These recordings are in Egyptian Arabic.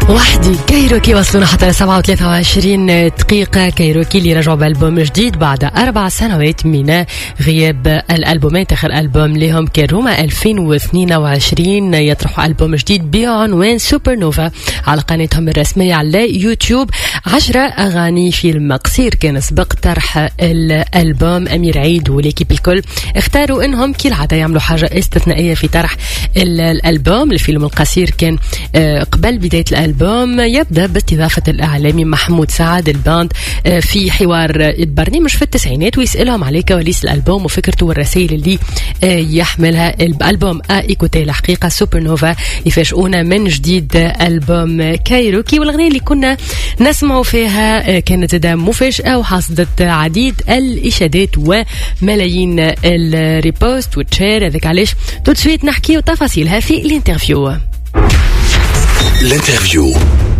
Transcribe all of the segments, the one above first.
وحدي كايروكي وصلونا حتى ل 27 دقيقة كايروكي اللي رجعوا بألبوم جديد بعد أربع سنوات من غياب الألبومين آخر ألبوم لهم كان روما 2022 يطرحوا ألبوم جديد بعنوان سوبر نوفا على قناتهم الرسمية على يوتيوب 10 أغاني فيلم قصير كان سبق طرح الألبوم أمير عيد وليكيب الكل اختاروا إنهم كالعادة يعملوا حاجة استثنائية في طرح الألبوم الفيلم القصير كان آه، قبل بداية الألبوم الألبوم يبدأ باستضافة الإعلامي محمود سعد الباند آه، في حوار برنامج في التسعينات ويسألهم على كواليس الألبوم وفكرته والرسائل اللي آه، يحملها الألبوم إيكوتي الحقيقة سوبر نوفا يفاجئونا من جديد ألبوم كايروكي والأغنية اللي كنا نسمع فيها آه، كانت زادة مفاجأة وحصدت عديد الإشادات وملايين الريبوست وتشير هذاك علاش تو سويت نحكي تفاصيلها في الانترفيو الانترفيو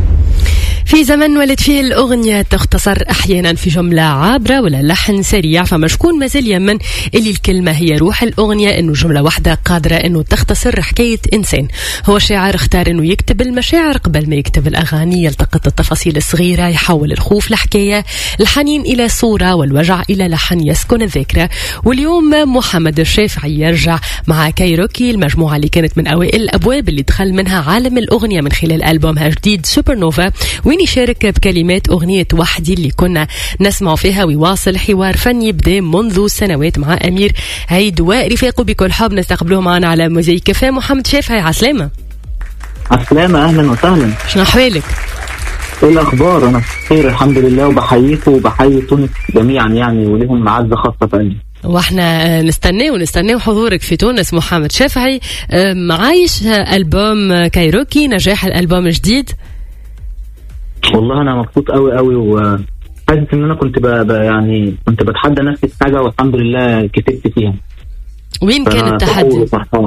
في زمن ولد فيه الأغنية تختصر أحيانا في جملة عابرة ولا لحن سريع فما شكون مازال يمن اللي الكلمة هي روح الأغنية إنه جملة واحدة قادرة إنه تختصر حكاية إنسان هو شاعر اختار إنه يكتب المشاعر قبل ما يكتب الأغاني يلتقط التفاصيل الصغيرة يحول الخوف لحكاية الحنين إلى صورة والوجع إلى لحن يسكن الذاكرة واليوم محمد الشافعي يرجع مع كايروكي المجموعة اللي كانت من أوائل الأبواب اللي دخل منها عالم الأغنية من خلال ألبومها جديد سوبر نوفا وين وين يشارك بكلمات أغنية وحدي اللي كنا نسمع فيها ويواصل حوار فني بدا منذ سنوات مع أمير عيد ورفاقه بكل حب نستقبلوه معنا على موزايك كافيه محمد شافعي عسلامة عسلامة أهلا وسهلا شنو أحوالك؟ ايه الاخبار انا بخير الحمد لله وبحييكم وبحيي تونس جميعا يعني ولهم معزه خاصه في قلبي واحنا نستناه ونستناه حضورك في تونس محمد شافعي عايش البوم كايروكي نجاح الالبوم الجديد والله انا مبسوط قوي قوي وحاسس ان انا كنت ب... ب... يعني كنت بتحدى نفسي في حاجه والحمد لله كسبت فيها وين كان التحدي؟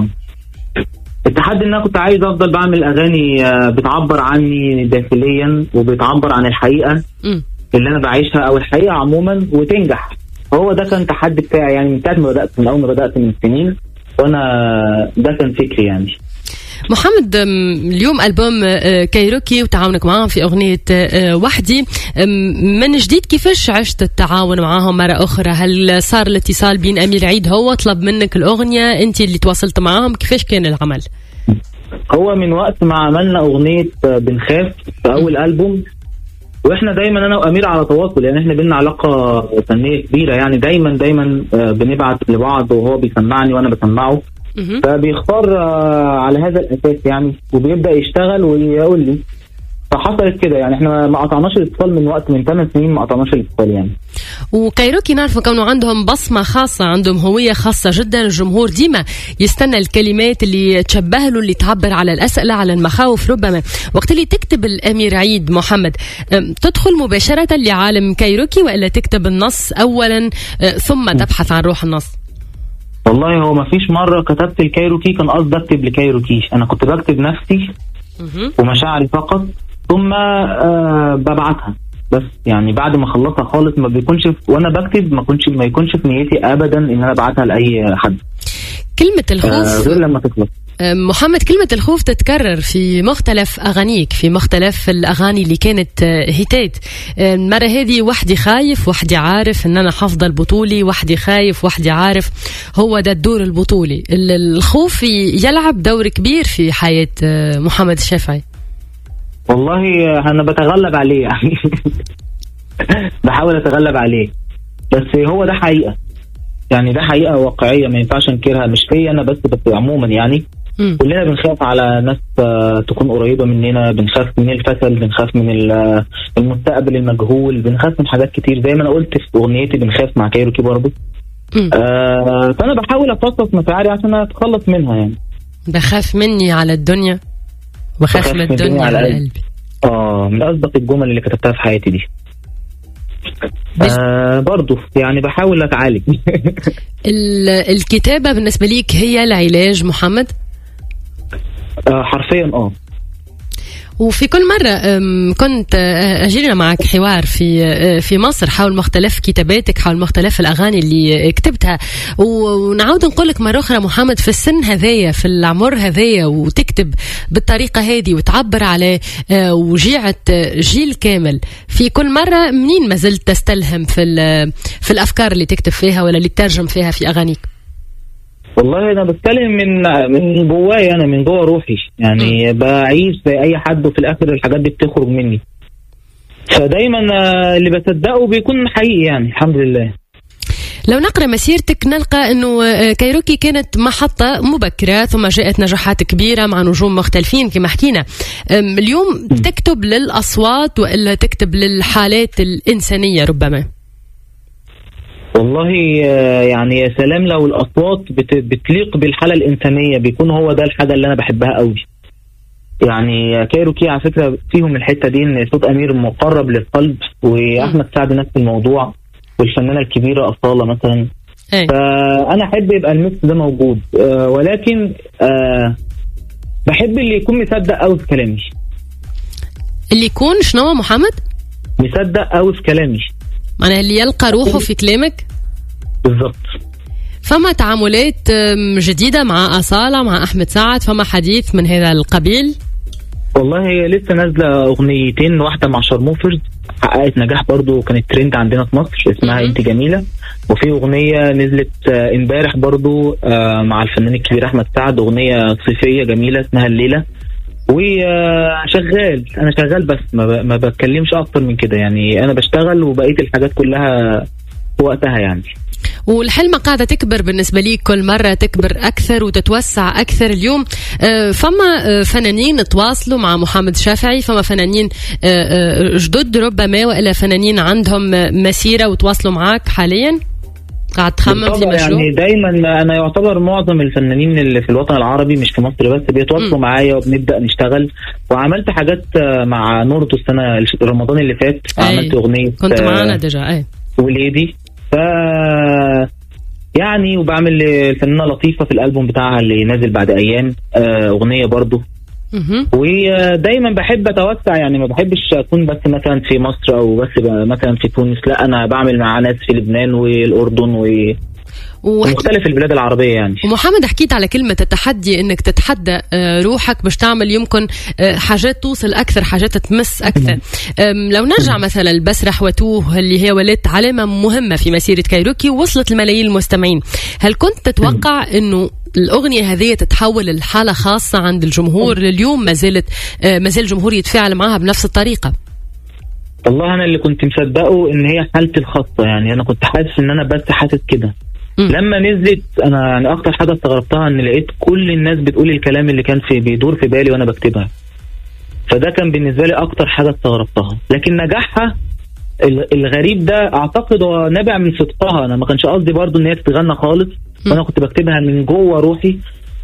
التحدي ان انا كنت عايز افضل بعمل اغاني آه، بتعبر عني داخليا وبتعبر عن الحقيقه م. اللي انا بعيشها او الحقيقه عموما وتنجح هو ده كان التحدي بتاعي يعني من ساعه ما بدات من اول ما بدات من سنين وانا ده كان فكري يعني محمد اليوم ألبوم آه، كايروكي وتعاونك معاهم في أغنية آه، وحدي من جديد كيفاش عشت التعاون معاهم مرة أخرى هل صار الاتصال بين أمير عيد هو طلب منك الأغنية أنت اللي تواصلت معاهم كيفاش كان العمل هو من وقت ما عملنا أغنية آه، بنخاف في أول ألبوم واحنا دايما انا وامير على تواصل يعني احنا بينا علاقه فنيه كبيره يعني دايما دايما بنبعت لبعض وهو بيسمعني وانا بسمعه فبيختار آه، على هذا الاساس يعني وبيبدا يشتغل ويقول لي فحصلت كده يعني احنا ما قطعناش الاتصال من وقت من ثمان سنين ما قطعناش الاتصال يعني وكايروكي نعرفوا كانوا عندهم بصمة خاصة عندهم هوية خاصة جدا الجمهور ديما يستنى الكلمات اللي تشبه له اللي تعبر على الأسئلة على المخاوف ربما وقت اللي تكتب الأمير عيد محمد تدخل مباشرة لعالم كايروكي وإلا تكتب النص أولا أه، ثم تبحث عن روح النص والله هو ما فيش مره كتبت الكايروكي كان قصدي اكتب لكايروكيش انا كنت بكتب نفسي ومشاعري فقط ثم آه ببعتها بس يعني بعد ما اخلصها خالص ما بيكونش وانا بكتب ما كنتش ما يكونش في نيتي ابدا ان انا ابعتها لاي حد كلمة الخوف آه غير لما تخلص محمد كلمة الخوف تتكرر في مختلف أغانيك في مختلف الأغاني اللي كانت آه، هيتات المرة هذه وحدي خايف وحدي عارف أن أنا حفظل بطولي وحدي خايف وحدي عارف هو ده الدور البطولي الخوف يلعب دور كبير في حياة آه، محمد الشافعي والله أنا بتغلب عليه يعني بحاول أتغلب عليه بس هو ده حقيقة يعني ده حقيقة واقعية ما ينفعش انكرها مش فيا انا بس بس عموما يعني كلنا بنخاف على ناس آه، تكون قريبه مننا بنخاف من الفشل بنخاف من المستقبل المجهول بنخاف من حاجات كتير زي ما انا قلت في اغنيتي بنخاف مع كايروكي برضه آه فانا بحاول افصص مشاعري عشان اتخلص منها يعني بخاف مني على الدنيا وخاف من الدنيا على قلبي اه من اصدق الجمل اللي كتبتها في حياتي دي آه برضو يعني بحاول اتعالج الكتابه بالنسبه ليك هي العلاج محمد آه حرفيا اه وفي كل مرة كنت آه، أجرينا معك حوار في آه، في مصر حول مختلف كتاباتك حول مختلف الأغاني اللي كتبتها ونعود نقول لك مرة أخرى محمد في السن هذايا في العمر هذايا وتكتب بالطريقة هذه وتعبر على آه، وجيعة جيل كامل في كل مرة منين ما زلت تستلهم في في الأفكار اللي تكتب فيها ولا اللي تترجم فيها في أغانيك؟ والله انا بتكلم من من جواي انا من جوا روحي يعني م. بعيش زي اي حد وفي الاخر الحاجات دي بتخرج مني فدايما اللي بصدقه بيكون حقيقي يعني الحمد لله لو نقرا مسيرتك نلقى انه كايروكي كانت محطه مبكره ثم جاءت نجاحات كبيره مع نجوم مختلفين كما حكينا اليوم تكتب للاصوات والا تكتب للحالات الانسانيه ربما والله آه، يعني يا سلام لو الاصوات بتليق بالحاله الانسانيه بيكون هو ده الحاجه اللي انا بحبها قوي يعني كايروكي على فكره فيهم الحته دي ان صوت امير مقرب للقلب واحمد سعد نفس الموضوع والفنانه الكبيره اصاله مثلا أي. فانا احب يبقى الميكس ده موجود أه ولكن أه بحب اللي يكون مصدق قوي في كلامي اللي يكون شنو محمد؟ مصدق قوي في كلامي معناها اللي يلقى روحه في كلامك بالضبط فما تعاملات جديدة مع أصالة مع أحمد سعد فما حديث من هذا القبيل والله هي لسه نازلة أغنيتين واحدة مع شارموفرز حققت نجاح برضو كانت ترند عندنا في مصر اسمها انت جميله وفي اغنيه نزلت آه، امبارح برضو آه، مع الفنان الكبير احمد سعد اغنيه صيفيه جميله اسمها الليله وشغال انا شغال بس ما, ما بتكلمش اكتر من كده يعني انا بشتغل وبقيه الحاجات كلها في وقتها يعني والحلمة قاعدة تكبر بالنسبة لي كل مرة تكبر أكثر وتتوسع أكثر اليوم آه، فما آه، فنانين تواصلوا مع محمد شافعي فما فنانين آه، جدد ربما وإلا فنانين عندهم مسيرة وتواصلوا معك حاليا قاعد تخمم في مشروع يعني دايما انا يعتبر معظم الفنانين اللي في الوطن العربي مش في مصر بس بيتواصلوا معايا وبنبدا نشتغل وعملت حاجات مع نورتو السنه رمضان اللي فات أي. عملت اغنيه كنت معانا ديجا اي وليدي ف يعني وبعمل الفنانه لطيفه في الالبوم بتاعها اللي نازل بعد ايام آه، اغنيه برضو ودايما بحب اتوسع يعني ما بحبش اكون بس مثلا في مصر او بس مثلا في تونس لا انا بعمل مع ناس في لبنان والاردن و ومختلف البلاد العربية يعني ومحمد حكيت على كلمة التحدي انك تتحدى آه، روحك باش تعمل يمكن آه، حاجات توصل اكثر حاجات تمس اكثر لو نرجع مثلا لبسرح وتوه اللي هي ولات علامة مهمة في مسيرة كايروكي ووصلت لملايين المستمعين هل كنت تتوقع انه الأغنية هذه تتحول لحالة خاصة عند الجمهور لليوم ما زالت آه، ما زال الجمهور يتفاعل معها بنفس الطريقة والله أنا اللي كنت مصدقه إن هي حالتي الخاصة يعني أنا كنت حاسس إن أنا بس حاسس كده لما نزلت انا يعني اكتر حاجه استغربتها ان لقيت كل الناس بتقول الكلام اللي كان في بيدور في بالي وانا بكتبها فده كان بالنسبه لي اكتر حاجه استغربتها لكن نجاحها الغريب ده اعتقد هو نابع من صدقها انا ما كانش قصدي برضو ان هي تتغنى خالص وانا كنت بكتبها من جوه روحي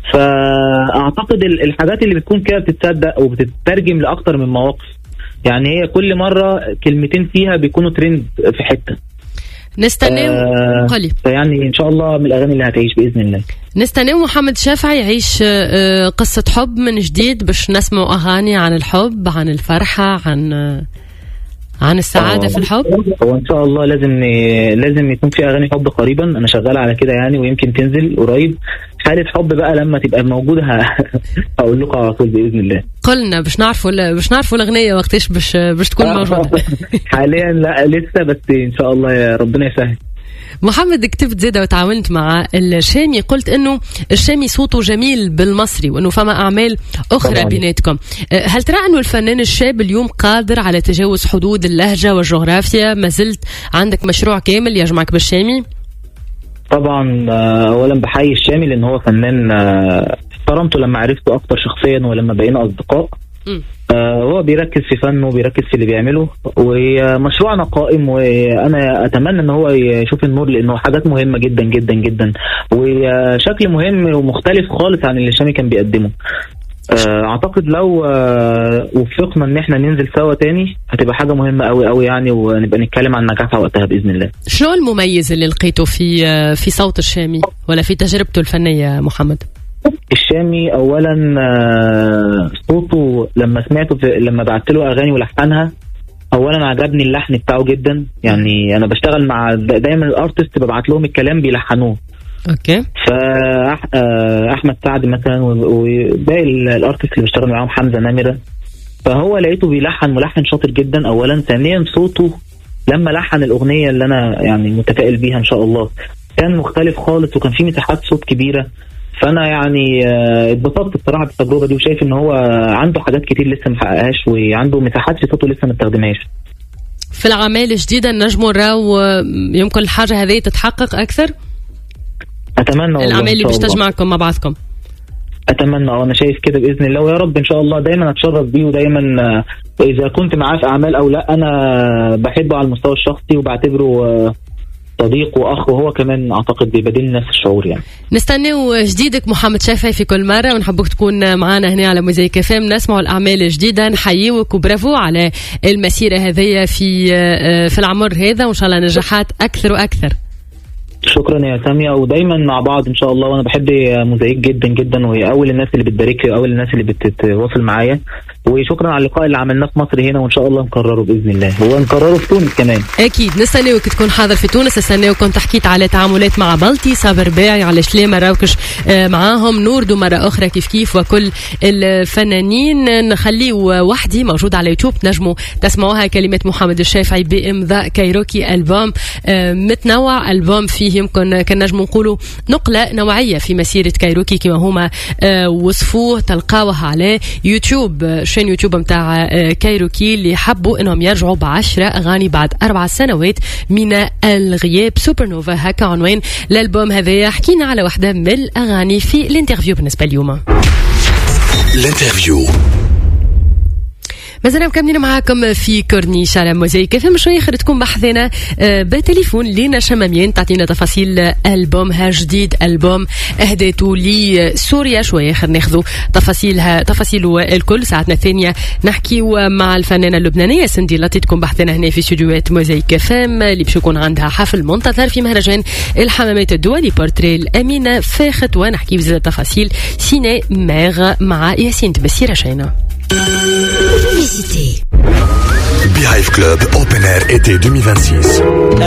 فاعتقد الحاجات اللي بتكون كده بتتصدق وبتترجم لاكتر من مواقف يعني هي كل مره كلمتين فيها بيكونوا ترند في حته نستناو آه قولي يعني ان شاء الله من الاغاني اللي هتعيش باذن الله نستناو محمد شافعي يعيش آه قصه حب من جديد باش نسمعوا اغاني عن الحب عن الفرحه عن آه عن السعادة آه، في الحب؟ هو إن شاء الله لازم لازم يكون في أغاني حب قريبا أنا شغال على كده يعني ويمكن تنزل قريب حالة حب بقى لما تبقى موجودة هقول لكم على طول بإذن الله قلنا باش نعرفوا باش نعرفوا الأغنية وقتاش باش باش تكون موجودة حاليا لا لسه بس إن شاء الله يا ربنا يسهل محمد كتبت زيادة وتعاونت مع الشامي قلت انه الشامي صوته جميل بالمصري وانه فما اعمال اخرى طبعا. بيناتكم أه، هل ترى انه الفنان الشاب اليوم قادر على تجاوز حدود اللهجة والجغرافيا ما زلت عندك مشروع كامل يجمعك بالشامي طبعا أه، اولا بحيي الشامي لان هو فنان أه، احترمته لما عرفته اكتر شخصيا ولما بقينا اصدقاء آه هو بيركز في فنه وبيركز في اللي بيعمله ومشروعنا قائم وانا اتمنى ان هو يشوف النور لانه حاجات مهمه جدا جدا جدا وشكل مهم ومختلف خالص عن اللي شامي كان بيقدمه آه، اعتقد لو آه، وفقنا ان احنا ننزل سوا تاني هتبقى حاجه مهمه قوي قوي يعني ونبقى نتكلم عن نجاحها وقتها باذن الله شنو المميز اللي لقيته في آه، في صوت الشامي ولا في تجربته الفنيه محمد الشامي اولا آه، صوته لما سمعته في لما بعت له اغاني ولحنها اولا عجبني اللحن بتاعه جدا يعني انا بشتغل مع دايما الارتست ببعت لهم الكلام بيلحنوه اوكي فاحمد سعد مثلا وباقي الارتست اللي بشتغل معاهم حمزه نمره فهو لقيته بيلحن ملحن شاطر جدا اولا ثانيا صوته لما لحن الاغنيه اللي انا يعني متفائل بيها ان شاء الله كان مختلف خالص وكان في مساحات صوت كبيره فانا يعني آه، اتبسطت بصراحه بالتجربه دي وشايف ان هو عنده حاجات كتير لسه ما حققهاش وعنده مساحات في صوته لسه ما استخدمهاش في الاعمال الجديده نجموا نراو يمكن الحاجه هذه تتحقق اكثر اتمنى الاعمال اللي باش تجمعكم مع بعضكم اتمنى اه انا شايف كده باذن الله ويا رب ان شاء الله دايما اتشرف بيه ودايما آه، اذا كنت معاه في اعمال او لا انا بحبه على المستوى الشخصي وبعتبره آه، صديق واخ وهو كمان اعتقد بيبادلني نفس الشعور يعني نستناو جديدك محمد شافعي في كل مره ونحبك تكون معنا هنا على موزايك فام نسمعوا الاعمال الجديده نحييك وبرافو على المسيره هذه في آه، في العمر هذا وان شاء الله نجاحات اكثر واكثر شكرا يا ساميه ودايما مع بعض ان شاء الله وانا بحب موزايك جدا جدا وهي اول الناس اللي بتبارك لي واول الناس اللي بتتواصل معايا وشكرا على اللقاء اللي عملناه في مصر هنا وان شاء الله نكرره باذن الله ونكرره في تونس كمان اكيد نستناوك تكون حاضر في تونس نستناوك كنت حكيت على تعاملات مع بلطي صابر باعي على شلي مراوكش آه، معاهم نوردو مره اخرى كيف كيف وكل الفنانين نخليه وحدي موجود على يوتيوب تنجموا تسمعوها كلمات محمد الشافعي بامضاء كايروكي البوم آه، متنوع البوم فيه يمكن كان نجم نقولوا نقله نوعيه في مسيره كايروكي كما هما آه، وصفوه تلقاوها على يوتيوب شين يوتيوب نتاع آه، كايروكي اللي حبوا انهم يرجعوا بعشرة اغاني بعد اربع سنوات من الغياب سوبر نوفا هكا عنوان الالبوم هذايا حكينا على واحده من الاغاني في الانترفيو بالنسبه اليوم الانترفيو مازال مكملين معاكم في كورنيش على موزايك فما شويه خير تكون بحثنا آه، بتليفون لينا شمامين تعطينا تفاصيل البومها جديد البوم اهديته لسوريا شويه خير ناخذوا تفاصيلها تفاصيل الكل ساعتنا الثانيه نحكي مع الفنانه اللبنانيه سندي لاتي تكون بحثنا هنا في استديوهات موزايك فام اللي باش يكون عندها حفل منتظر في مهرجان الحمامات الدولي بورتري الامينه فاخت ونحكي بزيادة تفاصيل سيني ماغ مع ياسين تبسيره شينا Publicité. Beehive Club Open Air été 2026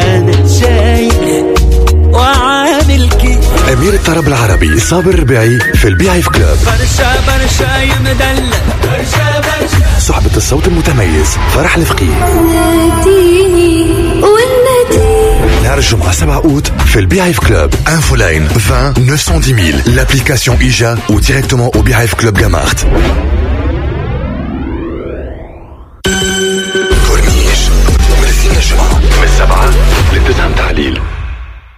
أمير الطرب العربي صابر الربيعي في البيعيف كلوب برشا برشا يمدلل برشا برشا صحبة الصوت المتميز فرح الفقيه نهار الجمعة 7 août في البيعيف كلوب انفو لاين 20 910 000 l'application IJA ou directement au Beehive Club Gamart